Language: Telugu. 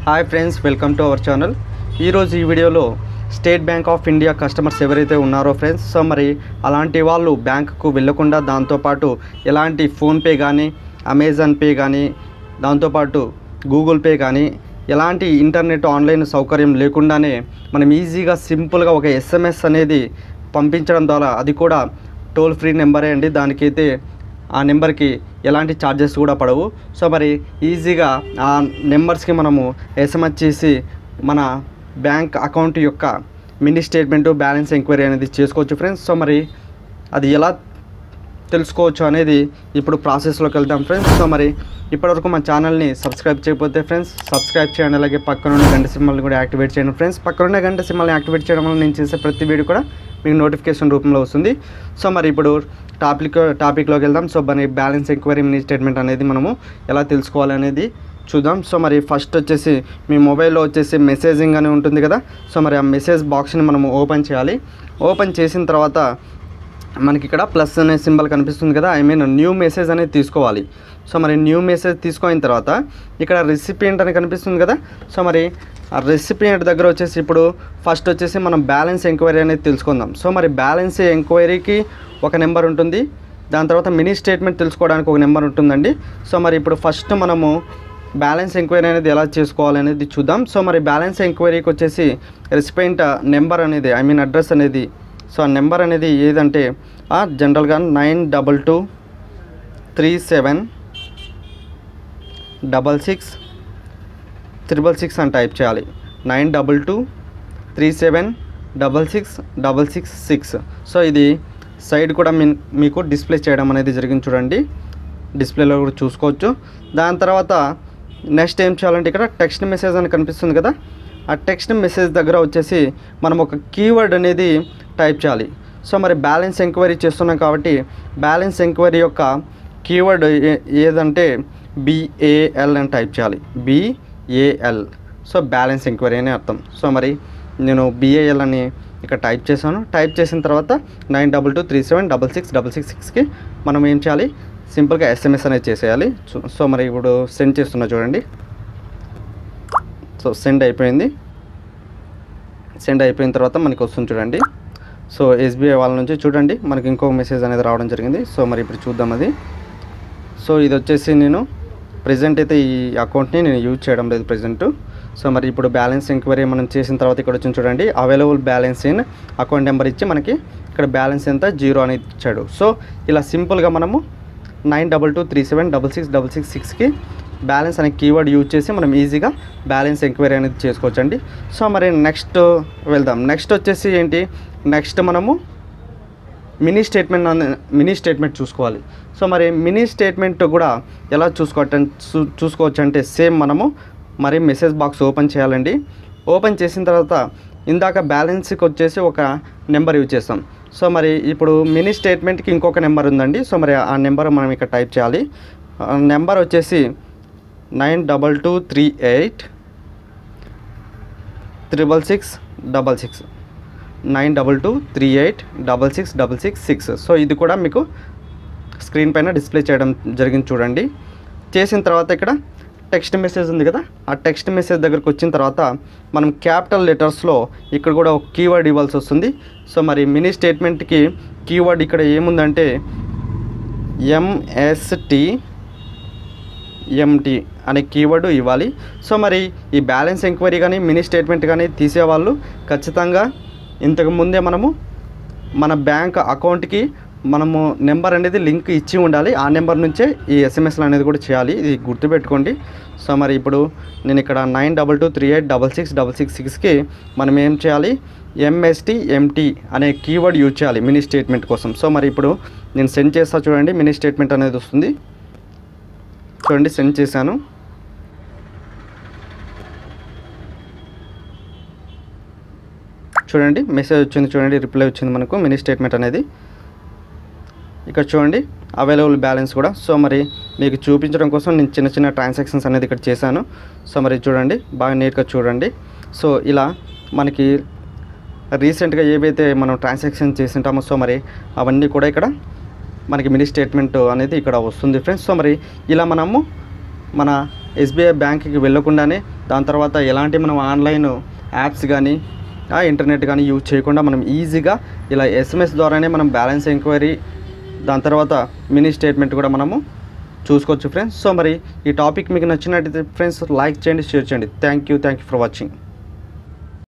hi friends welcome to our channel ఈరోజు ఈ వీడియోలో State Bank of India customers ఎవరైతే ఉన్నారో ఫ్రెండ్స్ సో మరి అలాంటి వాళ్ళు బ్యాంకుకు వెళ్ళకుండా దాంతోపాటు ఎలాంటి ఫోన్పే కానీ అమెజాన్ పే కానీ దాంతోపాటు గూగుల్ పే కానీ ఎలాంటి ఇంటర్నెట్ ఆన్లైన్ సౌకర్యం లేకుండానే మనం ఈజీగా సింపుల్గా ఒక ఎస్ఎంఎస్ అనేది పంపించడం ద్వారా అది కూడా టోల్ ఫ్రీ నెంబరే అండి దానికైతే ఆ నెంబర్కి ఎలాంటి ఛార్జెస్ కూడా పడవు సో మరి ఈజీగా ఆ నెంబర్స్కి మనము ఎస్ఎంఎస్ చేసి మన బ్యాంక్ అకౌంట్ యొక్క మినీ స్టేట్మెంట్ బ్యాలెన్స్ ఎంక్వైరీ అనేది చేసుకోవచ్చు ఫ్రెండ్స్ సో మరి అది ఎలా తెలుసుకోవచ్చు అనేది ఇప్పుడు ప్రాసెస్లోకి వెళ్దాం ఫ్రెండ్స్ సో మరి ఇప్పటివరకు మా ఛానల్ని సబ్స్క్రైబ్ చేయకపోతే ఫ్రెండ్స్ సబ్స్క్రైబ్ చేయండి అలాగే పక్కన ఉన్న గంట సింబల్ని కూడా యాక్టివేట్ చేయండి ఫ్రెండ్స్ పక్కన ఉన్న గంట సింబల్ని యాక్టివేట్ చేయడం వల్ల నేను చేసే ప్రతి వీడియో కూడా మీకు నోటిఫికేషన్ రూపంలో వస్తుంది సో మరి ఇప్పుడు టాపిక్ టాపిక్లోకి వెళ్దాం సో మరి బ్యాలెన్స్ ఎంక్వైరీ మినీ స్టేట్మెంట్ అనేది మనము ఎలా తెలుసుకోవాలనేది చూద్దాం సో మరి ఫస్ట్ వచ్చేసి మీ మొబైల్లో వచ్చేసి మెసేజింగ్ అని ఉంటుంది కదా సో మరి ఆ మెసేజ్ బాక్స్ని మనము ఓపెన్ చేయాలి ఓపెన్ చేసిన తర్వాత మనకి ఇక్కడ ప్లస్ అనే సింబల్ కనిపిస్తుంది కదా ఐ మీన్ న్యూ మెసేజ్ అనేది తీసుకోవాలి సో మరి న్యూ మెసేజ్ తీసుకున్న తర్వాత ఇక్కడ రెసిపియంట్ అని కనిపిస్తుంది కదా సో మరి ఆ రెసిపియంట్ దగ్గర వచ్చేసి ఇప్పుడు ఫస్ట్ వచ్చేసి మనం బ్యాలెన్స్ ఎంక్వైరీ అనేది తెలుసుకుందాం సో మరి బ్యాలెన్స్ ఎంక్వైరీకి ఒక నెంబర్ ఉంటుంది దాని తర్వాత మినీ స్టేట్మెంట్ తెలుసుకోవడానికి ఒక నెంబర్ ఉంటుందండి సో మరి ఇప్పుడు ఫస్ట్ మనము బ్యాలెన్స్ ఎంక్వైరీ అనేది ఎలా చేసుకోవాలి అనేది చూద్దాం సో మరి బ్యాలెన్స్ ఎంక్వైరీకి వచ్చేసి రెసిపెంట్ నెంబర్ అనేది ఐ మీన్ అడ్రస్ అనేది సో ఆ నెంబర్ అనేది ఏదంటే జనరల్గా nine double two three seven double six triple six అని టైప్ చేయాలి nine double two three seven double six double six six so ఇది సైడ్ కూడా మీ మీకు డిస్ప్లే చేయడం అనేది జరిగింది చూడండి డిస్ప్లేలో కూడా చూసుకోవచ్చు దాని తర్వాత నెక్స్ట్ ఏం చేయాలంటే ఇక్కడ టెక్స్ట్ మెసేజ్ అని కనిపిస్తుంది కదా ఆ టెక్స్ట్ మెసేజ్ దగ్గర వచ్చేసి మనం ఒక కీవర్డ్ అనేది టైప్ చేయాలి సో మరి బ్యాలెన్స్ ఎంక్వైరీ చేస్తున్నాం కాబట్టి బ్యాలెన్స్ ఎంక్వైరీ యొక్క కీవర్డ్ ఏ- ఏదంటే బిఏఎల్ అని టైప్ చేయాలి బిఏఎల్ సో బ్యాలెన్స్ ఎంక్వైరీ అని అర్థం సో మరి నేను బిఏఎల్ అని ఇక్కడ టైప్ చేశాను టైప్ చేసిన తర్వాత nine double two three seven double six double six సిక్స్కి మనం ఏం చేయాలి సింపుల్గా ఎస్ఎంఎస్ అనేది చేసేయాలి సో- సో మరి ఇప్పుడు సెండ్ చేస్తున్నా చూడండి సో సెండ్ అయిపోయింది సెండ్ అయిపోయిన తర్వాత మనకి వస్తుంది చూడండి సో ఎస్బీఐ వాళ్ళ నుంచి చూడండి మనకి ఇంకో మెసేజ్ అనేది రావడం జరిగింది సో మరి ఇప్పుడు చూద్దాం అది సో ఇది వచ్చేసి నేను ప్రజెంట్ అయితే ఈ అకౌంట్ని నేను యూజ్ చేయడం లేదు ప్రజెంట్ సో మరి ఇప్పుడు బ్యాలెన్స్ ఎంక్వైరీ మనం చేసిన తర్వాత ఇక్కడ వచ్చింది చూడండి available balance in account number ఇచ్చి మనకి ఇక్కడ బ్యాలెన్స్ ఎంత జీరో అనేది ఇచ్చాడు సో ఇలా సింపుల్గా మనము nine double two three seven double six double six సిక్స్కి బ్యాలెన్స్ అనే కీవర్డ్ యూజ్ చేసి మనం ఈజీగా బ్యాలెన్స్ ఎంక్వైరీ అనేది చేసుకోవచ్చండి సో మరి నెక్స్ట్ వెళ్దాం నెక్స్ట్ వచ్చేసి ఏంటి నెక్స్ట్ మనము మినీ స్టేట్మెంట్ అనే- మినీ స్టేట్మెంట్ చూసుకోవాలి సో మరి మినీ స్టేట్మెంట్ కూడా ఎలా చూసుకోవచ్చ చూ- చూసుకోవచ్చు అంటే సేమ్ మనము మరి మెసేజ్ బాక్స్ ఓపెన్ చేయాలండి ఓపెన్ చేసిన తర్వాత ఇందాక బ్యాలెన్స్కి వచ్చేసి ఒక నెంబర్ యూజ్ చేస్తాం సో మరి ఇప్పుడు మినీ స్టేట్మెంట్కి ఇంకొక నెంబర్ ఉందండి సో మరి ఆ నెంబర్ మనం ఇక్కడ టైప్ చేయాలి ఆ నెంబర్ వచ్చేసి nine double two three eight triple six double six nine double two three eight double six double six six so ఇది కూడా మీకు స్క్రీన్ పైన డిస్ప్లే చేయడం జరిగింది చూడండి చేసిన తర్వాత ఇక్కడ టెక్స్ట్ మెసేజ్ ఉంది కదా ఆ టెక్స్ట్ మెసేజ్ దగ్గరకు వచ్చిన తర్వాత మనం క్యాపిటల్ లెటర్స్లో ఇక్కడ కూడా ఒక కీవర్డ్ ఇవ్వాల్సి వస్తుంది సో మరి మినీ స్టేట్మెంట్కి కీవర్డ్ ఇక్కడ ఏముందంటే ఎంఎస్టి ఎంటీ అనే కీవర్డ్ ఇవ్వాలి సో మరి ఈ బ్యాలెన్స్ ఎంక్వైరీ కానీ మినీ స్టేట్మెంట్ కానీ తీసేవాళ్ళు ఖచ్చితంగా ఇంతకు ముందే మనము మన బ్యాంక్ అకౌంట్కి మనము నెంబర్ అనేది లింక్ ఇచ్చి ఉండాలి ఆ నెంబర్ నుంచే ఈ ఎస్ఎంఎస్లు అనేది కూడా చేయాలి ఇది గుర్తుపెట్టుకోండి సో మరి ఇప్పుడు నేను ఇక్కడ nine double two three eight double six double six సిక్స్కి మనం ఏం చేయాలి ఎంఎస్టీ ఎంటీ అనే కీవర్డ్ యూజ్ చేయాలి మినీ స్టేట్మెంట్ కోసం సో మరి ఇప్పుడు నేను సెండ్ చేస్తా చూడండి మినీ స్టేట్మెంట్ అనేది వస్తుంది చూడండి సెండ్ చేశాను చూడండి మెసేజ్ వచ్చింది చూడండి రిప్లై వచ్చింది మనకు మినీ స్టేట్మెంట్ అనేది ఇక్కడ చూడండి అవైలబుల్ బ్యాలెన్స్ కూడా సో మరి మీకు చూపించడం కోసం నేను చిన్న చిన్న ట్రాన్సాక్షన్స్ అనేది ఇక్కడ చేశాను సో మరి చూడండి బాగా నీట్గా చూడండి సో ఇలా మనకి రీసెంట్గా ఏవైతే మనం ట్రాన్సాక్షన్ చేసింటామో సో మరి అవన్నీ కూడా ఇక్కడ మనకి మినీ స్టేట్మెంట్ అనేది ఇక్కడ వస్తుంది ఫ్రెండ్స్ సో మరి ఇలా మనము మన ఎస్బీఐ బ్యాంక్కి వెళ్ళకుండానే దాని తర్వాత ఎలాంటి మనం ఆన్లైన్ యాప్స్ కానీ ఇంటర్నెట్ కానీ యూజ్ చేయకుండా మనం ఈజీగా ఇలా ఎస్ఎంఎస్ ద్వారానే మనం బ్యాలెన్స్ ఎంక్వైరీ దాని తర్వాత మినీ స్టేట్మెంట్ కూడా మనము చూసుకోవచ్చు ఫ్రెండ్స్ సో మరి ఈ టాపిక్ మీకు నచ్చినట్టయితే ఫ్రెండ్స్ లైక్ చేయండి షేర్ చేయండి thank you thank you for watching